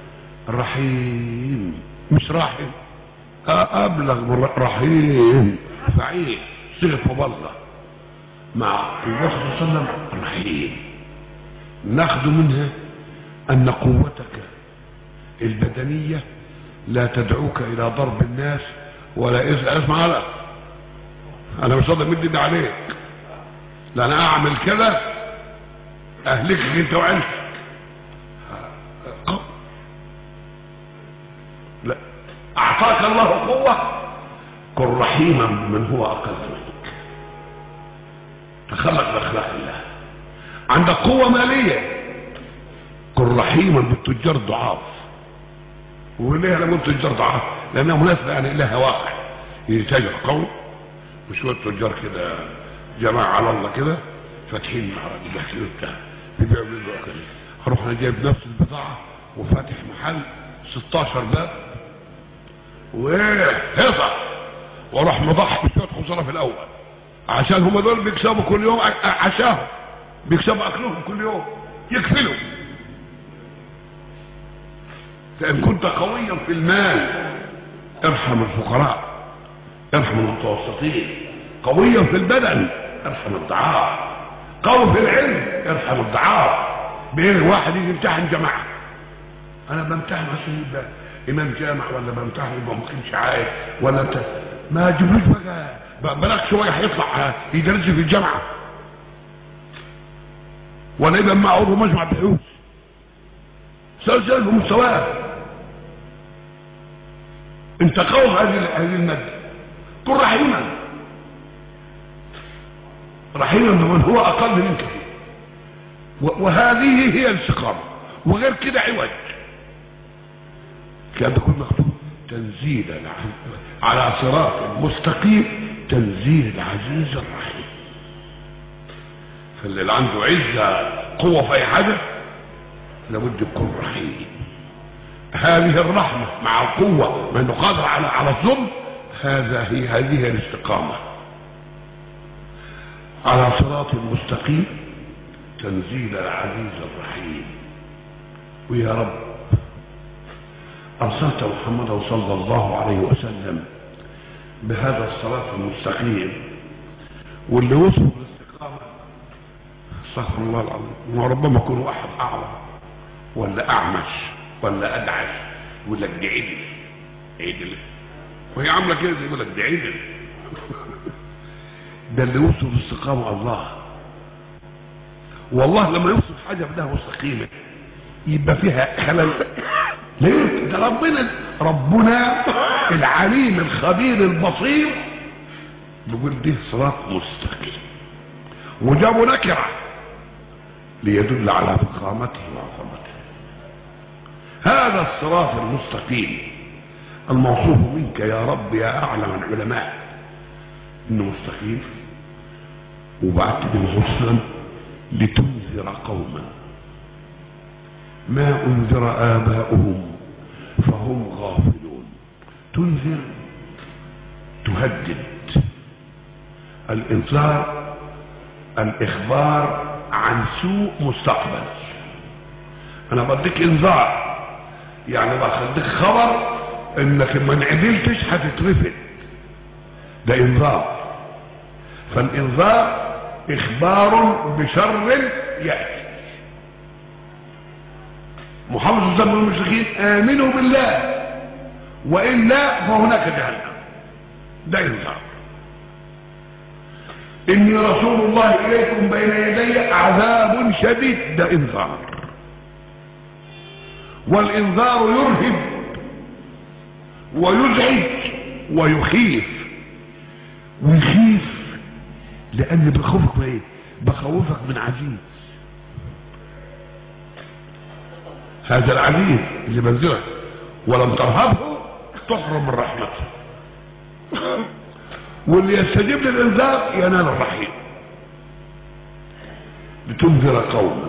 رحيم مش راحم آه، ابلغ من ر- رحيم فعيل صيغه مبالغه مع الرسول صلى الله عليه وسلم رحيم ناخذ منها ان قوتك البدنية لا تدعوك الى ضرب الناس ولا إذ اسمع لا انا مش راضي مدي ده عليك لا انا اعمل كده اهلكك انت وعيلتك لا اعطاك الله قوة كن رحيما بمن هو اقل منك تخلق باخلاق الله عندك قوة مالية كن رحيما بالتجار ضعاف وليه انا قلت تجار ضعاف لانها مناسبة يعني لها واقع يتاجر قوي وشوية تجار كده جماعة على الله كده فاتحين معرض بيحكي بتاع بيبيعوا بيبيعوا كده اروح انا جايب نفس البضاعة وفاتح محل 16 باب وايه هيصة واروح مضحي بشوية خسارة في الاول عشان هم دول بيكسبوا كل يوم عشاهم بيكسبوا اكلهم كل يوم يكفلوا فان كنت قويا في المال ارحم الفقراء ارحم المتوسطين قويا في البدن ارحم الضعاف قوي في العلم ارحم الضعاف بين واحد يجي يمتحن جماعه انا بمتحن عشان يبقى امام جامع ولا بمتحن يبقى ممكن شعائر ولا بتاع ما جبلوش بقى بلاك شويه هيطلع يدرس في الجامعه ولا يبقى معه مجمع بحوث سلسل بمستواه انت قوي هذه هذه الماده كن رحيما رحيما بمن هو اقل منك فيه وهذه هي الاستقامه وغير كده عوج كان تكون مكتوب تنزيل على صراط مستقيم تنزيل العزيز الرحيم فاللي عنده عزة قوة في اي حاجة لابد يكون رحيم هذه الرحمة مع القوة ما انه قادر على على الظلم هذا هي هذه الاستقامة على صراط مستقيم تنزيل العزيز الرحيم ويا رب أرسلت محمدا صلى الله عليه وسلم بهذا الصراط المستقيم واللي وصل للاستقامة استغفر الله العظيم وربما يكون واحد أعظم ولا أعمش ولا أدعش يقول لك دي عدل عدل وهي عاملة كده يقول لك دي عدل ده اللي وصل للاستقامة الله والله لما يوصف حاجة بدها مستقيمة يبقى فيها خلل ليه ده ربنا ربنا العليم الخبير البصير بيقول دي صراط مستقيم وجابوا نكرة ليدل على فخامته وعظمته هذا الصراط المستقيم الموصوف منك يا رب يا اعلم العلماء انه مستقيم وبعت بالغسل لتنذر قوما ما انذر اباؤهم فهم غافلون تنذر تهدد الانذار الاخبار عن سوء مستقبل انا بديك انذار يعني بخليك خبر انك ما انعدلتش هتترفد ده انذار فالانذار اخبار بشر ياتي محمد صلى الله عليه وسلم المشركين امنوا بالله والا فهناك جهنم ده انذار اني رسول الله اليكم بين يدي عذاب شديد ده انذار والانذار يرهب ويزعج ويخيف ويخيف لان بخوفك ايه بخوفك من عزيز هذا العزيز اللي منزلك ولم ترهبه تحرم من رحمته واللي يستجيب للانذار ينال الرحيم لتنذر قوما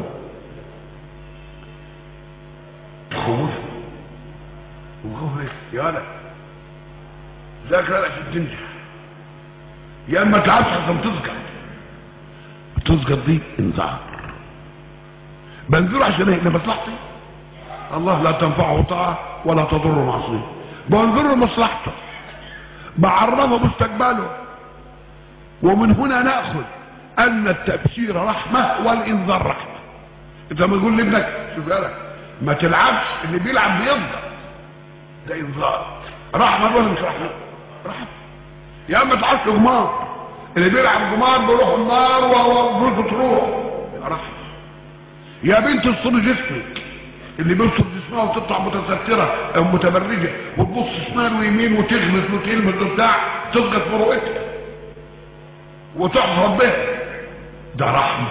تخوفه وخوفك يا ولد ذاكر عشان تنجح يا اما تعبش عشان تسقط تسقط دي انذار بنذر عشان ايه لمصلحتي الله لا تنفعه طاعه ولا تضر معصيه بنذر مصلحته بعرفه مستقبله ومن هنا ناخذ ان التبشير رحمة والانذار رحمة انت ما تقول لابنك شوف بالك ما تلعبش اللي بيلعب بيفضل ده انذار رحمة ولا مش رحمة رحمة يا اما تعرفش جمار اللي بيلعب جمار بيروح النار وفلوسه تروح رحمة يا بنت الصور جسمك اللي بيوصل جسمها وتطلع متسترة او متبرجة وتبص شمال ويمين وتغمس وتلمس وبتاع تسقط في رؤيتها وتحفظ بها ده رحمة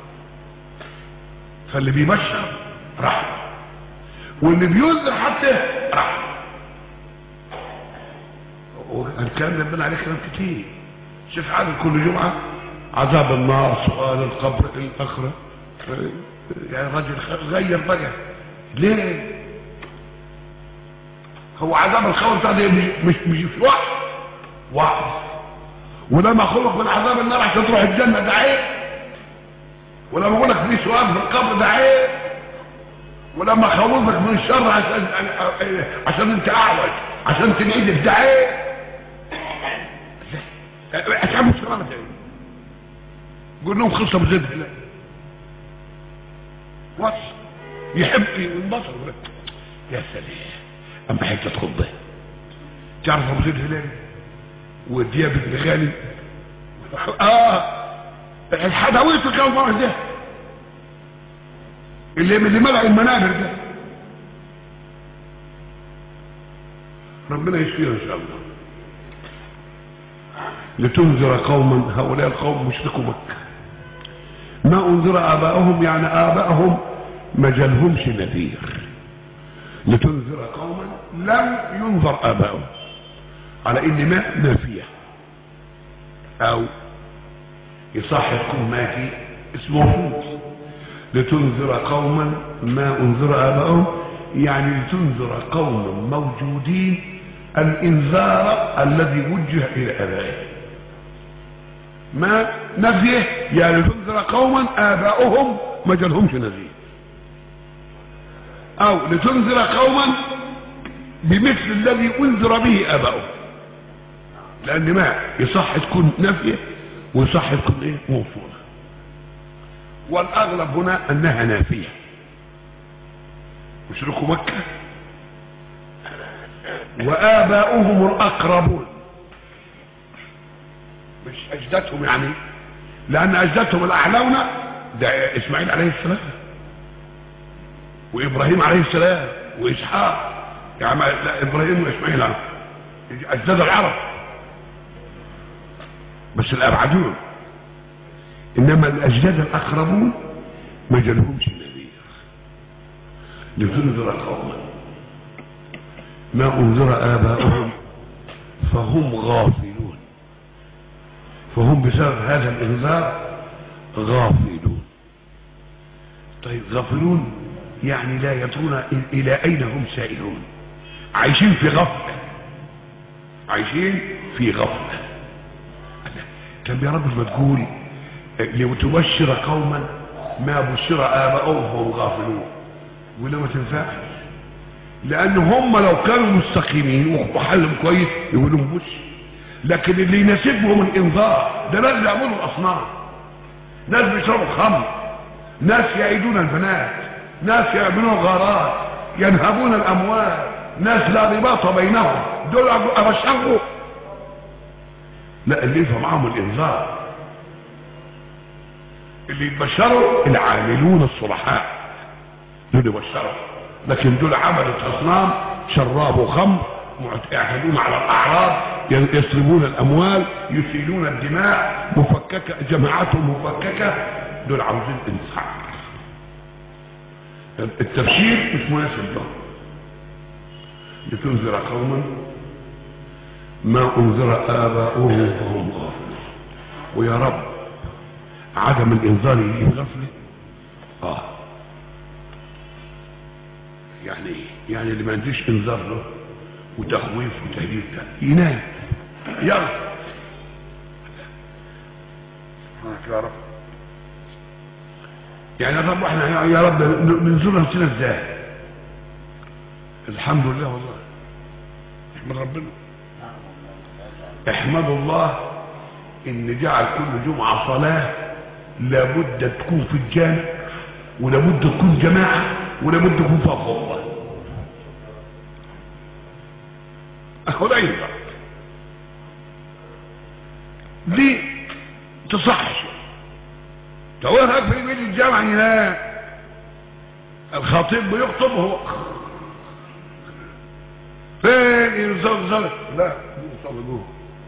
فاللي بيبشر رحمة واللي بينذر حتى رحمة الكلام ده بنى عليه كلام كتير شوف عادل كل جمعة عذاب النار سؤال القبر الآخرة يعني راجل غير بقى ليه هو عذاب الخوف بتاع ده مش مش مش واحد واحد ولما خلق من عذاب النار عشان تروح الجنة ده عيب ولما اقول لك في سؤال في القبر ده عيب ولما خوفك من الشر عشان عشان انت اعوج عشان تنعيد ده عيب اتعب السلامة ده قول لهم خلصة بزيد هلا واتس يحب ينبسط يا سلام اما حته تخضه تعرف ابو زيد هلالي ودياب بن غالي اه الحدويت كان فرح ده اللي اللي ملأ المنابر ده ربنا يشفينا ان شاء الله لتنذر قوما هؤلاء القوم مشركوا مكه ما انذر اباؤهم يعني اباؤهم ما جالهمش نذير لتنذر قوما لم ينذر اباؤهم على ان ما نافيه او يصح يكون ما في اسمه فوز لتنذر قوما ما انذر اباؤهم يعني لتنذر قوما موجودين الانذار الذي وجه الى ابائهم ما نفيه يعني لتنذر قوما اباؤهم ما جالهمش نذير او لتنذر قوما بمثل الذي انذر به اباؤهم لان ما يصح تكون نافيه ويصح تكون ايه موصوله والاغلب هنا انها نافيه مشركوا مكه واباؤهم الاقربون مش اجدادهم يعني لان اجدادهم الاعلون ده اسماعيل عليه السلام وابراهيم عليه السلام واسحاق يعني لا ابراهيم واسماعيل اجداد العرب بس الابعدون انما الاجداد الاقربون ما جالهمش نذير لتنذر قوما ما انذر اباؤهم فهم غافلون فهم بسبب هذا الانذار غافلون طيب غافلون يعني لا يدرون الى اين هم سائلون عايشين في غفله عايشين في غفله طب يا رب ما تقول لتبشر قوما ما بشر اباؤهم وهم غافلون ولا ما تنفعش لان هم لو كانوا مستقيمين وحلهم كويس يقولوا بص لكن اللي يناسبهم الانذار ده ناس بيعملوا الاصنام ناس بيشربوا خمر ناس يعيدون البنات ناس يعملون الغارات ينهبون الاموال ناس لا رباط بينهم دول ابشروا لا اللي يفهم معاهم الانذار اللي يتبشروا العاملون الصلحاء دول يبشروا لكن دول عملت اصنام شراب خمر يعتدون على الاعراض يسربون الاموال يسيلون الدماء مفككه جماعاتهم مفككه دول عاوزين انسان التبشير مش مناسب له لتنذر قوما ما انذر اباؤهم فهم غافلون ويا رب عدم الانذار يجيب غفله اه يعني ايه يعني اللي ما عنديش انذار له وتخويف وتهديد ينام يلا يا رب يعني يا رب احنا يا رب ننزل نفسنا ازاي الحمد لله والله احمد ربنا احمد الله ان جعل كل جمعة صلاة لابد تكون في الجامع ولابد تكون جماعة ولابد تكون فيها خطبة اهو لا ينفع دي تصحش توهك في بيت الجامع هنا الخطيب بيخطب هو فين يصلي لا يصلي جوه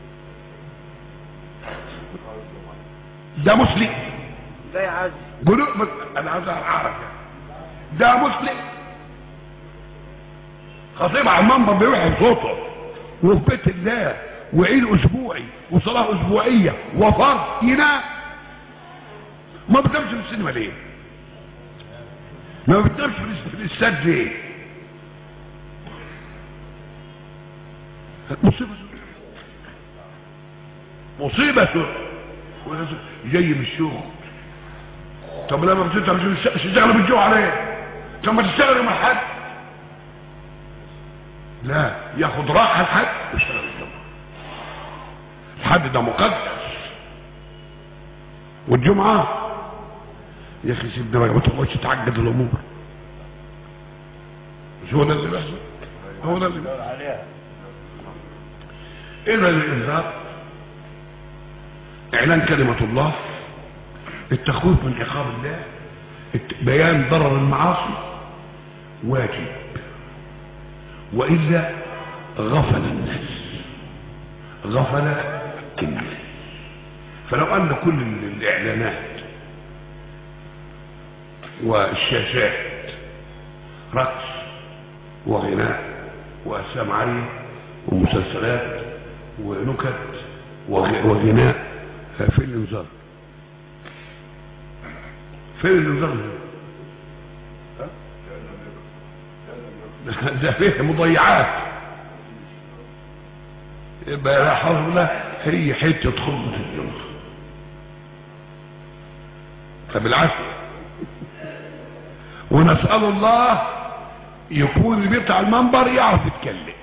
ده مسلم لا يعز قولوا بس انا عايز اعرف يعني. ده مسلم خطيب على المنبر بيوحي صوته وفي بيت الله وعيد اسبوعي وصلاه اسبوعيه وفرض ينام ما بتنامش في السينما ليه ما بتنامش في الاستاد ليه مصيبه مصيبه جاي من الشغل طب لما بتتعب مش تشتغل بالجوع عليه طب ما تشتغل مع حد لا ياخد راحه الحد ويشتغل الجمعه الحد ده مقدس والجمعه يا اخي سيبنا بقى ما تقعدش تعقد الامور مش هو ده اللي بيحصل هو ده اللي بيحصل عليها إذا الإنذار إعلان كلمة الله التخويف من عقاب الله الت- بيان ضرر المعاصي واجب وإلا غفل الناس غفل الناس فلو أن كل ال- الإعلانات والشاشات رقص وغناء وأسلام عالية ومسلسلات ونكت وغ- وغناء فين الانذار فين الانذار ده؟ ده فيه مضيعات يبقى لا حول الله هي حته خبز اليوم فبالعافيه ونسال الله يكون اللي بيطلع المنبر يعرف يتكلم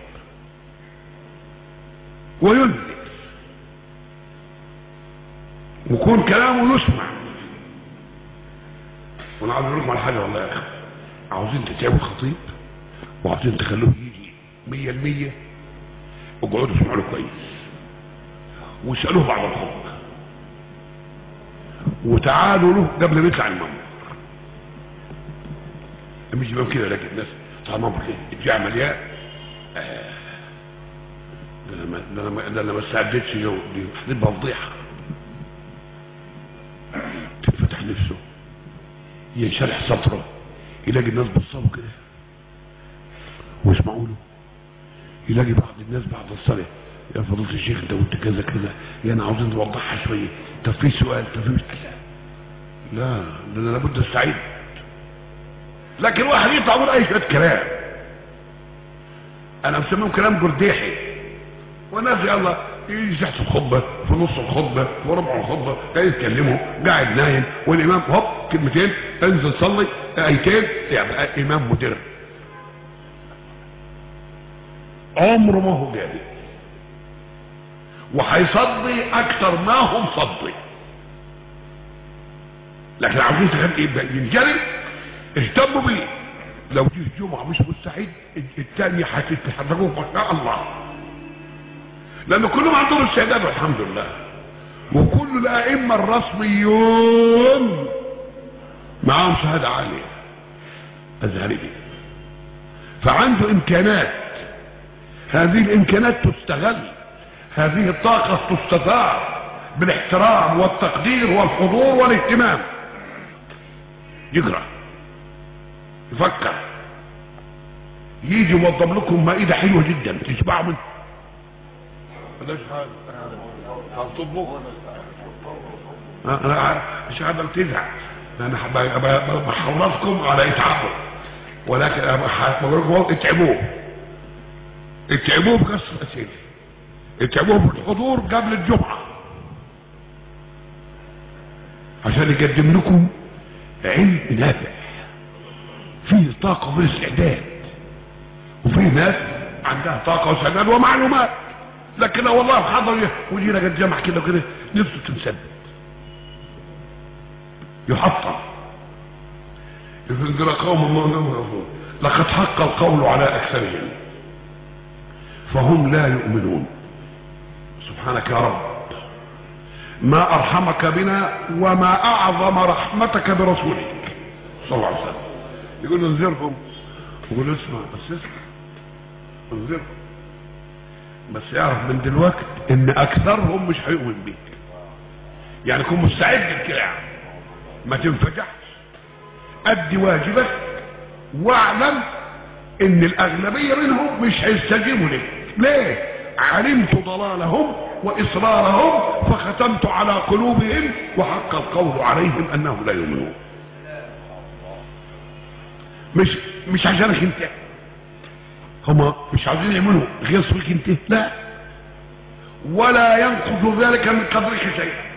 وينذر ويكون كلامه يسمع وانا عاوز اقول لكم على حاجه والله يا اخي عاوزين تتعبوا الخطيب وعاوزين تخلوه يجي مية المية اقعدوا اسمعوا له كويس واسألوه بعد الخطبة وتعالوا له قبل ما يطلع المنبر مش يبقى كده لكن الناس طالع المنبر كده الجامع مليان آه. ده انا ما- ده انا ما- ده انا ما استعدتش جو دي هتبقى فضيحه تتفتح نفسه ينشرح سطره يلاقي الناس بصوا كده ويسمعوا له يلاقي بعض الناس بعد الصلاه يا فضيله الشيخ انت قلت كذا كذا يا انا عاوزين نوضحها شويه طب في سؤال طب في مسألة لا ده انا لابد استعيد لكن واحد يطلع يقول اي شويه كلام انا مسميهم كلام جرديحي والناس يلا يجي تحت الخطبه في نص الخطبه في ربع الخطبه قاعد يتكلموا قاعد نايم والامام هوب كلمتين انزل صلي ايتين يبقى امام مدر عمره ما هو جاهز وهيصدي اكتر ما هم صدي لكن عاوزين تخلي يبقى ينجري اهتموا بيه لو جه الجمعه مش مستعد الثاني هتتحركوا ما شاء الله لان كلهم عندهم استعداد والحمد لله وكل الائمه الرسميون معاهم شهاده عاليه ازهريه فعنده امكانات هذه الامكانات تستغل هذه الطاقه تستثار بالاحترام والتقدير والحضور والاهتمام يقرا يفكر يجي يوضب لكم مائده حلوه جدا تشبعوا منها ملاش حاجه هتطبخوا انا عارف مش قادر تزعل انا ب- ب- بحرصكم على اتعابه ولكن أنا بح- بقول لكم اتعبوه اتعبوه بكسر اسئله اتعبوه بالحضور قبل الجمعه عشان يقدم لكم علم نافع فيه طاقه واستعداد وفي ناس عندها طاقه واستعداد ومعلومات لكن لو والله حضر ويجينا قد جمع كده وكده نفسه تنسد يحطم ينذر قوم ما لم يغفرون لقد حق القول على اكثرهم فهم لا يؤمنون سبحانك يا رب ما ارحمك بنا وما اعظم رحمتك برسولك صلى الله عليه وسلم يقول انذرهم يقول اسمع بس اسمع انذرهم بس يعرف من دلوقتي ان اكثرهم مش هيؤمن بيك يعني كن مستعد لكده يعني ما تنفجعش ادي واجبك واعلم ان الاغلبيه منهم مش هيستجيبوا لك ليه علمت ضلالهم واصرارهم فختمت على قلوبهم وحق القول عليهم انهم لا يؤمنون مش مش عشانك انت هم مش عايزين يعملوا غير فيك انت لا ولا ينقص ذلك من قدرك شيئا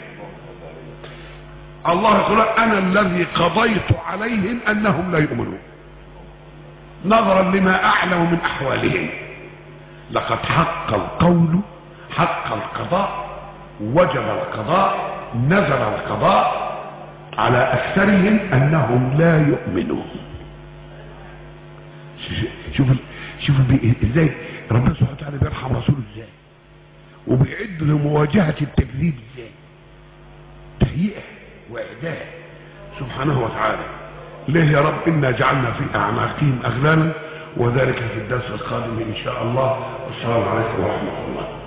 الله يقول انا الذي قضيت عليهم انهم لا يؤمنون نظرا لما اعلم من احوالهم لقد حق القول حق القضاء وجب القضاء نزل القضاء على اكثرهم انهم لا يؤمنون شوف شوف ازاي ربنا سبحانه وتعالى بيرحم رسوله ازاي وبيعد لمواجهه التكذيب ازاي تهيئه واعداد سبحانه وتعالى ليه يا رب انا جعلنا في اعناقهم اغلالا وذلك في الدرس القادم ان شاء الله والسلام عليكم ورحمه الله